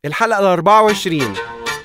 الحلقة ال 24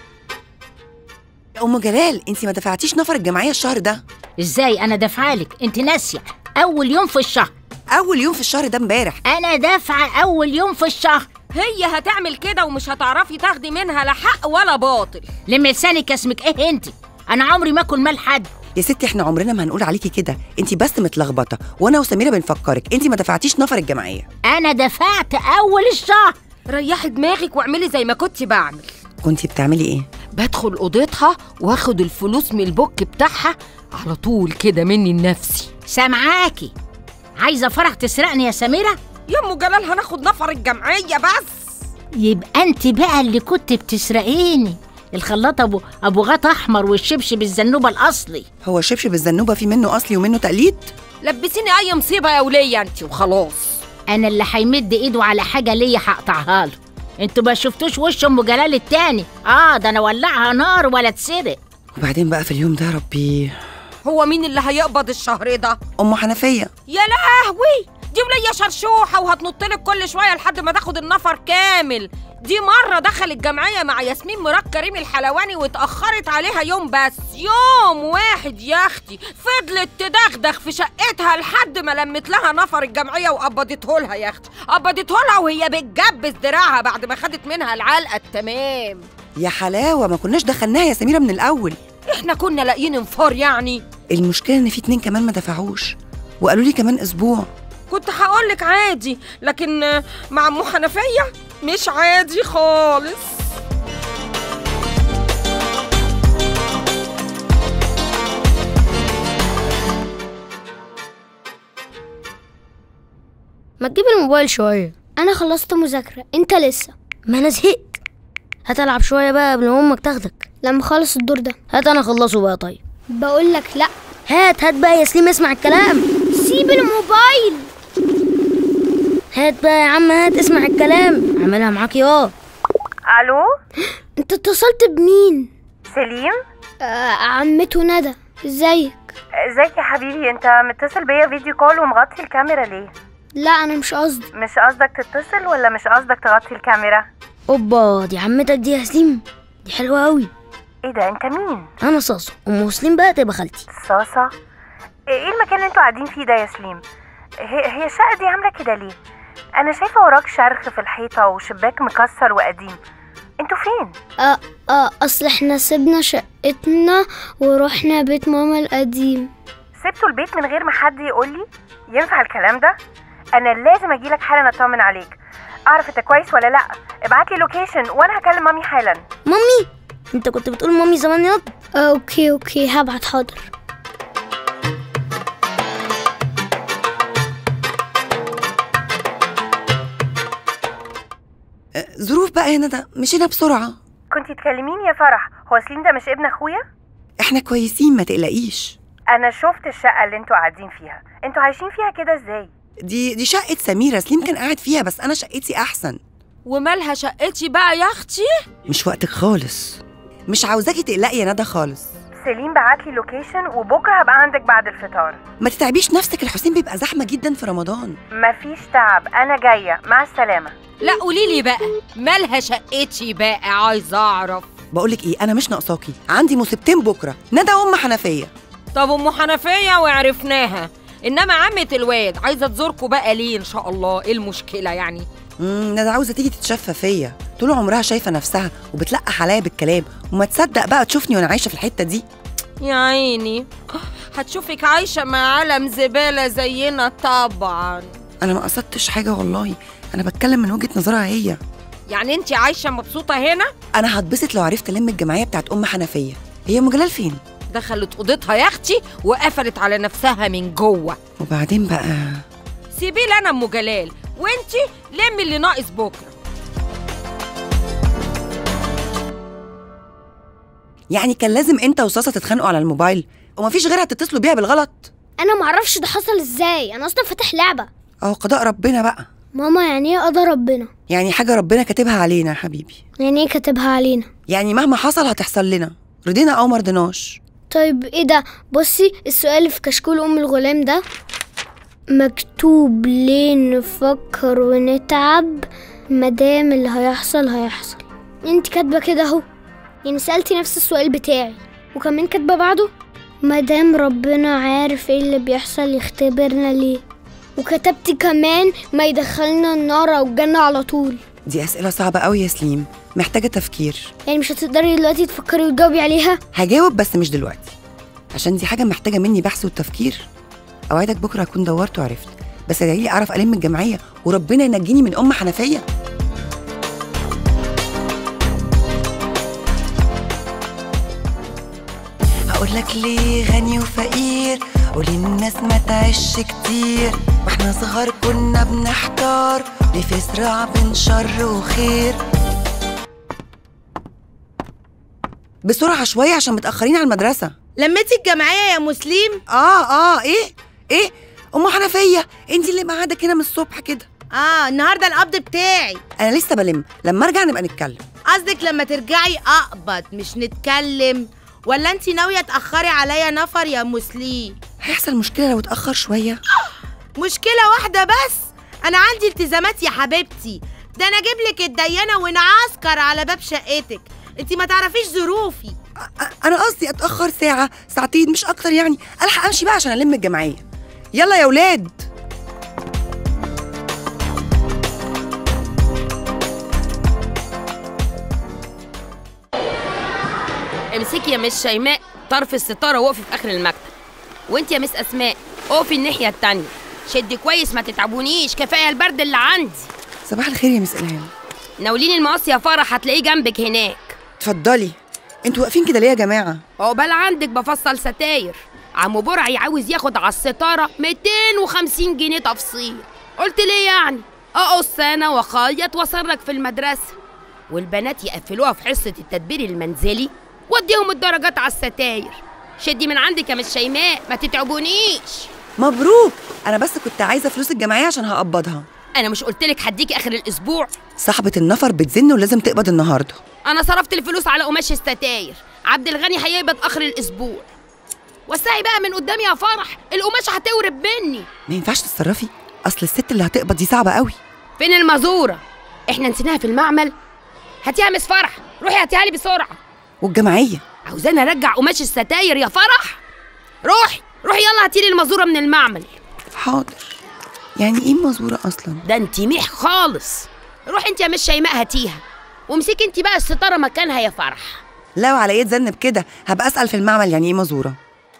ام جلال انت ما دفعتيش نفر الجمعيه الشهر ده ازاي انا دافعالك انت ناسيه اول يوم في الشهر اول يوم في الشهر ده امبارح انا دافعه اول يوم في الشهر هي هتعمل كده ومش هتعرفي تاخدي منها لا حق ولا باطل لم لسانك اسمك ايه انت انا عمري ما اكل مال حد يا ستي احنا عمرنا ما هنقول عليكي كده انت بس متلخبطه وانا وسميره بنفكرك انت ما دفعتيش نفر الجمعيه انا دفعت اول الشهر ريحي دماغك واعملي زي ما كنت بعمل كنتي بتعملي ايه بدخل اوضتها واخد الفلوس من البوك بتاعها على طول كده مني لنفسي سامعاكي عايزه فرح تسرقني يا سميره يا ام جلال هناخد نفر الجمعيه بس يبقى انت بقى اللي كنت بتسرقيني الخلاط ابو ابو غط احمر والشبشب الزنوبه الاصلي هو شبشب الزنوبه في منه اصلي ومنه تقليد لبسيني اي مصيبه يا وليه انت وخلاص انا اللي هيمد ايده على حاجه ليا هقطعها له انتوا ما شفتوش وش ام جلال التاني اه ده انا ولعها نار ولا تسرق وبعدين بقى في اليوم ده ربي هو مين اللي هيقبض الشهر ده ام حنفيه يا لهوي دي ولية شرشوحة وهتنطلك كل شوية لحد ما تاخد النفر كامل دي مرة دخلت جمعية مع ياسمين مراد كريم الحلواني واتأخرت عليها يوم بس يوم واحد يا أختي فضلت تدغدغ في شقتها لحد ما لمت لها نفر الجمعية وقبضته لها يا أختي قبضته لها وهي بتجبس دراعها بعد ما خدت منها العلقة التمام يا حلاوه ما كناش دخلناها يا سميره من الاول احنا كنا لاقيين انفار يعني المشكله ان في اتنين كمان ما دفعوش وقالوا لي كمان اسبوع كنت هقولك عادي لكن آه، مع ام حنفيه مش عادي خالص ما تجيب الموبايل شوية أنا خلصت مذاكرة أنت لسه ما أنا زهقت هات ألعب شوية بقى قبل ما أمك تاخدك لما أخلص الدور ده هات أنا أخلصه بقى طيب بقول لك لأ هات هات بقى يا سليم اسمع الكلام سيب الموبايل هات بقى يا عم هات اسمع الكلام اعملها معاك يا الو انت اتصلت بمين سليم آه عمته ندى ازيك ازيك يا حبيبي انت متصل بيا فيديو كول ومغطي الكاميرا ليه لا انا مش قصدي مش قصدك تتصل ولا مش قصدك تغطي الكاميرا اوبا دي عمتك دي يا سليم دي حلوة قوي ايه ده انت مين انا صاصة ام مسلم بقى تبقى خالتي صاصة ايه المكان اللي انتوا قاعدين فيه ده يا سليم هي هي الشقة دي عاملة كده ليه انا شايفة وراك شرخ في الحيطة وشباك مكسر وقديم انتوا فين اه اه اصل احنا سيبنا شقتنا ورحنا بيت ماما القديم سبتوا البيت من غير ما حد يقولي ينفع الكلام ده انا لازم اجيلك حالا اطمن عليك اعرف انت كويس ولا لا ابعتلي لوكيشن وانا هكلم مامي حالا مامي انت كنت بتقول مامي زمان ياض آه اوكي اوكي هبعت حاضر آه، ظروف بقى هنا ده مشينا بسرعه كنتي تكلميني يا فرح هو سليم ده مش ابن اخويا احنا كويسين ما تقلقيش انا شفت الشقه اللي انتوا قاعدين فيها انتوا عايشين فيها كده ازاي دي دي شقه سميره سليم كان قاعد فيها بس انا شقتي احسن ومالها شقتي بقى يا اختي مش وقتك خالص مش عاوزاكي تقلقي يا ندى خالص سليم بعتلي لوكيشن وبكره هبقى عندك بعد الفطار ما تتعبيش نفسك الحسين بيبقى زحمه جدا في رمضان مفيش تعب انا جايه مع السلامه لا قولي لي بقى مالها شقتي بقى عايزه اعرف بقولك ايه انا مش ناقصاكي عندي مصيبتين بكره ندى ام حنفيه طب ام حنفيه وعرفناها انما عمة الواد عايزه تزوركوا بقى ليه ان شاء الله ايه المشكله يعني امم ندى عاوزه تيجي تتشفى فيا طول عمرها شايفه نفسها وبتلقح عليا بالكلام وما تصدق بقى تشوفني وانا عايشه في الحته دي يا عيني هتشوفك عايشه مع عالم زباله زينا طبعا انا ما قصدتش حاجه والله انا بتكلم من وجهه نظرها هي يعني انت عايشه مبسوطه هنا انا هتبسط لو عرفت الم الجمعيه بتاعت ام حنفيه هي ام جلال فين دخلت اوضتها يا اختي وقفلت على نفسها من جوه وبعدين بقى سيبي لي انا ام جلال وانتي لمي اللي ناقص بكره يعني كان لازم انت وصاصه تتخانقوا على الموبايل ومفيش غيرها تتصلوا بيها بالغلط انا معرفش ده حصل ازاي انا اصلا فاتح لعبة اهو قضاء ربنا بقى ماما يعني ايه قضى ربنا يعني حاجه ربنا كاتبها علينا يا حبيبي يعني ايه كاتبها علينا يعني مهما حصل هتحصل لنا رضينا او مرضناش طيب ايه ده بصي السؤال اللي في كشكول ام الغلام ده مكتوب ليه نفكر ونتعب مادام اللي هيحصل هيحصل انت كاتبه كده اهو يعني سالتي نفس السؤال بتاعي وكمان كاتبه بعده مادام ربنا عارف ايه اللي بيحصل يختبرنا ليه وكتبتي كمان ما يدخلنا النار او الجنه على طول دي اسئله صعبه قوي يا سليم محتاجه تفكير يعني مش هتقدري دلوقتي تفكري وتجاوبي عليها هجاوب بس مش دلوقتي عشان دي حاجه محتاجه مني بحث وتفكير اوعدك بكره هكون دورت وعرفت بس ادعي لي اعرف الم الجمعيه وربنا ينجيني من ام حنفيه هقول لك ليه غني وفقير قولي الناس ما تعيش كتير واحنا صغار كنا بنحتار ليه في صراع بين شر وخير بسرعه شويه عشان متاخرين على المدرسه لميتي الجمعية يا مسلم اه اه ايه ايه ام حنفيه انت اللي مقعدك هنا من الصبح كده اه النهاردة القبض بتاعي انا لسه بلم لما ارجع نبقى نتكلم قصدك لما ترجعي اقبض مش نتكلم ولا انت ناوية تأخري عليا نفر يا مسلم هيحصل مشكله لو اتاخر شويه مشكلة واحدة بس أنا عندي التزامات يا حبيبتي ده أنا أجيب لك الديانة ونعسكر على باب شقتك أنت ما تعرفيش ظروفي أ- انا قصدي اتاخر ساعه ساعتين مش اكتر يعني الحق امشي بقى عشان الم الجمعيه يلا يا ولاد امسكي يا مس شيماء طرف الستاره وقفي في اخر المكتب وانت يا مس اسماء اقفي الناحيه التانية شدي كويس ما تتعبونيش كفايه البرد اللي عندي صباح الخير يا مس الهام ناوليني المقص يا فرح هتلاقيه جنبك هناك اتفضلي انتوا واقفين كده ليه يا جماعه عقبال عندك بفصل ستاير عمو برعي عاوز ياخد على الستاره 250 جنيه تفصيل قلت ليه يعني اقص انا واخيط واسرك في المدرسه والبنات يقفلوها في حصه التدبير المنزلي واديهم الدرجات على الستاير شدي من عندك يا مس شيماء ما تتعبونيش مبروك انا بس كنت عايزه فلوس الجمعيه عشان هقبضها انا مش قلت لك هديكي اخر الاسبوع صاحبه النفر بتزن ولازم تقبض النهارده انا صرفت الفلوس على قماش الستاير عبد الغني هيقبض اخر الاسبوع وسعي بقى من قدامي يا فرح القماش هتورب مني ما ينفعش تتصرفي اصل الست اللي هتقبض دي صعبه قوي فين المزوره احنا نسيناها في المعمل هاتيها يا مس فرح روحي هاتيها لي بسرعه والجمعيه عاوزاني ارجع قماش الستاير يا فرح روحي روحي يلا هاتيلي المزوره من المعمل حاضر يعني ايه مزوره اصلا ده انت ميح خالص روحي انت يا مس شيماء هاتيها وامسكي انت بقى الستاره مكانها يا فرح لو على ايه اتذنب كده هبقى اسال في المعمل يعني ايه مزوره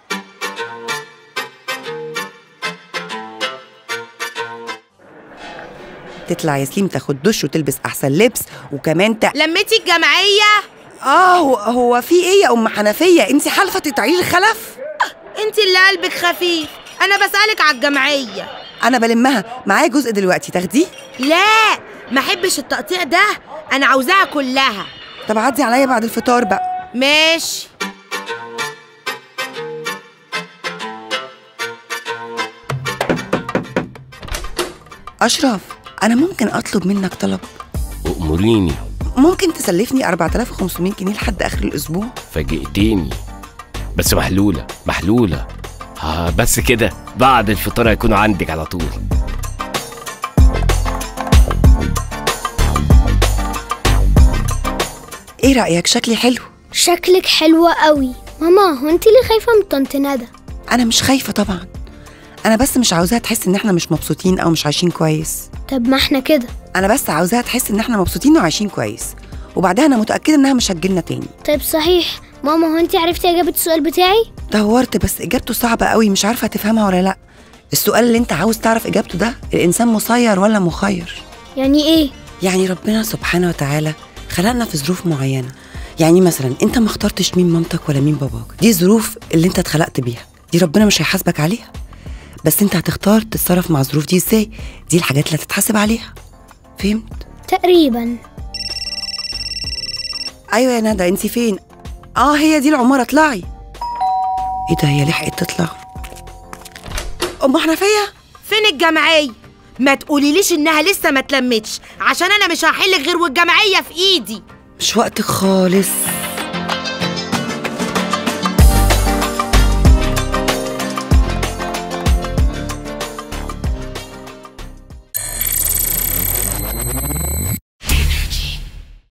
تطلع ياسليم تاخد دش وتلبس احسن لبس وكمان ت... لميتي الجمعية اه هو, هو في ايه يا ام حنفيه انت حالفه تتعيلي الخلف أنت اللي قلبك خفيف أنا بسألك على الجمعية انا بلمها معايا جزء دلوقتي تاخديه لا ما احبش التقطيع ده أنا عاوزاها كلها طب عدي عليا بعد الفطار بقى ماشي اشرف انا ممكن اطلب منك طلب أموريني ممكن تسلفني 4500 جنيه لحد اخر الاسبوع فاجئتيني بس محلولة محلولة آه بس كده بعد الفطار هيكونوا عندك على طول ايه رايك شكلي حلو شكلك حلوة قوي ماما هو انت اللي خايفة من طنط ندى انا مش خايفه طبعا انا بس مش عاوزاها تحس ان احنا مش مبسوطين او مش عايشين كويس طب ما احنا كده انا بس عاوزاها تحس ان احنا مبسوطين وعايشين كويس وبعدها انا متاكده انها مش هتجيلنا تاني طيب صحيح ماما هو انت عرفتي اجابة السؤال بتاعي دورت بس اجابته صعبه قوي مش عارفه هتفهمها ولا لا السؤال اللي انت عاوز تعرف اجابته ده الانسان مسير ولا مخير يعني ايه يعني ربنا سبحانه وتعالى خلقنا في ظروف معينه يعني مثلا انت ما اخترتش مين مامتك ولا مين باباك دي ظروف اللي انت اتخلقت بيها دي ربنا مش هيحاسبك عليها بس انت هتختار تتصرف مع الظروف دي ازاي دي الحاجات اللي هتتحاسب عليها فهمت تقريبا ايوه يا ندى انت فين اه هي دي العماره اطلعي ايه ده هي لحقت تطلع ام حنفيه فين الجمعية ما تقوليليش انها لسه ما اتلمتش عشان انا مش هحلك غير والجمعية في ايدي مش وقتك خالص